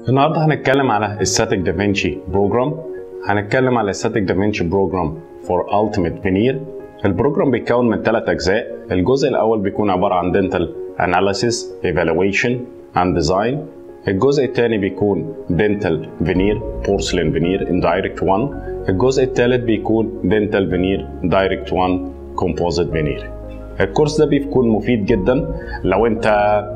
النهارده هنتكلم على الستاتيك دافنشي بروجرام هنتكلم على الستاتيك دافنشي بروجرام فور التيميت فينير البروجرام بيتكون من ثلاث اجزاء الجزء الاول بيكون عباره عن دنتال اناليسيس ايفالويشن اند ديزاين الجزء الثاني بيكون دنتال فينير بورسلين فينير اندايركت 1 الجزء الثالث بيكون دنتال فينير دايركت 1 كومبوزيت فينير الكورس ده بيكون مفيد جدا لو انت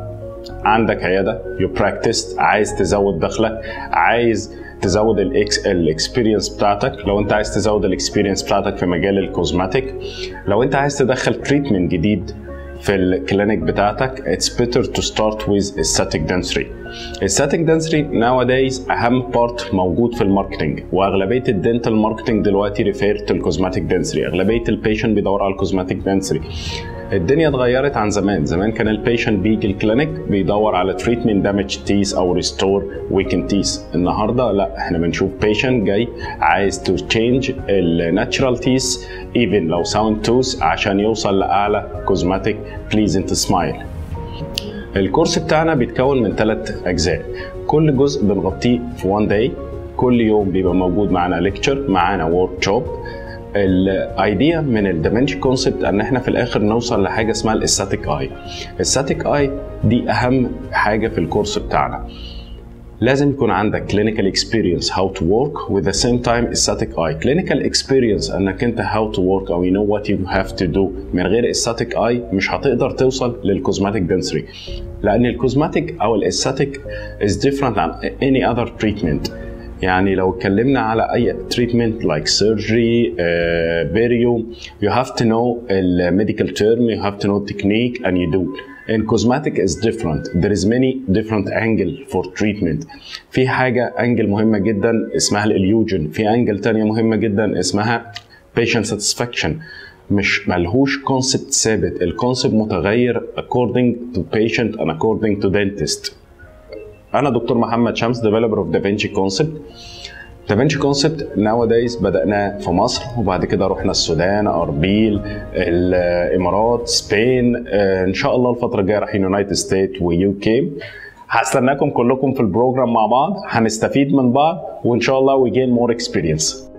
عندك عياده يو براكتس عايز تزود دخلك عايز تزود الاكس الاكسبيرينس بتاعتك لو انت عايز تزود الاكسبيرينس بتاعتك في مجال الكوزماتيك لو انت عايز تدخل تريتمنت جديد في الكلينيك بتاعتك it's better to start with static dentistry static dentistry nowadays اهم بارت موجود في الماركتنج واغلبيه الدنتال ماركتنج دلوقتي ريفير الكوزماتيك دنسري اغلبيه البيشنت بيدور على الكوزماتيك دنسري الدنيا اتغيرت عن زمان زمان كان البيشنت بيجي الكلينيك بيدور على تريتمنت دامج تيس او ريستور ويكن تيس النهارده لا احنا بنشوف بيشنت جاي عايز تو تشينج الناتشرال تيس ايفن لو ساوند توث عشان يوصل لاعلى كوزماتيك بليزنت سمايل الكورس بتاعنا بيتكون من ثلاث اجزاء كل جزء بنغطيه في وان داي كل يوم بيبقى موجود معانا ليكتشر معانا ورك شوب الايديا من الدافنشي كونسبت ان احنا في الاخر نوصل لحاجه اسمها الاستاتيك اي الستاتيك اي دي اهم حاجه في الكورس بتاعنا لازم يكون عندك clinical experience how to work with the same time static eye clinical experience انك انت how to work او you know what you have to do من غير static eye مش هتقدر توصل للكوزماتيك dentistry لان الكوزماتيك او الاستاتيك is different عن any other treatment يعني لو اتكلمنا على اي treatment like surgery uh, perio you have to know the medical term you have to know technique and you do in cosmetic is different there is many different angle for treatment في حاجة انجل مهمة جدا اسمها الاليوجن في انجل تانية مهمة جدا اسمها patient satisfaction مش ملهوش كونسبت ثابت الكونسبت متغير according to patient and according to dentist انا دكتور محمد شمس developer of DaVinci Concept دافنشي كونسبت nowadays بدأناه في مصر وبعد كده رحنا السودان أربيل الإمارات سبين إن شاء الله الفترة الجاية رايحين يونايتد ستيت ويو كي هستناكم كلكم في البروجرام مع بعض هنستفيد من بعض وإن شاء الله we gain more experience